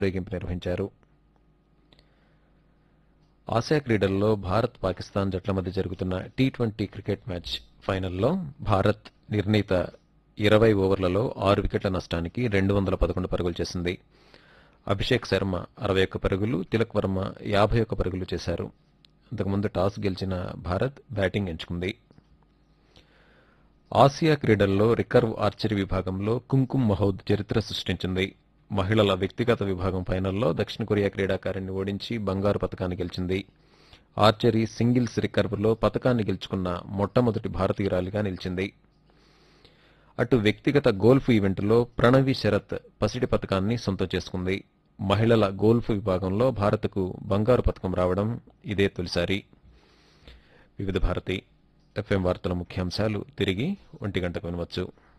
ఊరేగింపు నిర్వహించారు ఆసియా క్రీడల్లో భారత్ పాకిస్తాన్ జట్ల మధ్య జరుగుతున్న టీ ట్వంటీ క్రికెట్ మ్యాచ్ ఫైనల్లో భారత్ నిర్ణీత ఇరవై ఓవర్లలో ఆరు వికెట్ల నష్టానికి రెండు వందల పదకొండు పరుగులు చేసింది అభిషేక్ శర్మ అరవై ఒక్క పరుగులు తిలక్ వర్మ యాభై ఒక్క పరుగులు చేశారు అంతకుముందు టాస్ గెలిచిన భారత్ బ్యాటింగ్ ఎంచుకుంది ఆసియా క్రీడల్లో రికర్వ్ ఆర్చరీ విభాగంలో కుంకుమ్ మహౌద్ చరిత్ర సృష్టించింది మహిళల వ్యక్తిగత విభాగం ఫైనల్లో దక్షిణ కొరియా క్రీడాకారిణి ఓడించి బంగారు పతకాన్ని గెలిచింది ఆర్చరీ సింగిల్స్ రికర్వ్లో పతకాన్ని గెలుచుకున్న మొట్టమొదటి భారతీయురాలిగా నిలిచింది అటు వ్యక్తిగత గోల్ఫ్ ఈవెంట్లో ప్రణవి శరత్ పసిడి పతకాన్ని సొంతం చేసుకుంది మహిళల గోల్ఫ్ విభాగంలో భారత్కు బంగారు పతకం రావడం ఇదే తొలిసారి వివిధ భారతి ఎఫ్ఎం వార్తల ముఖ్యాంశాలు తిరిగి ఒంటి గంటకు వినవచ్చు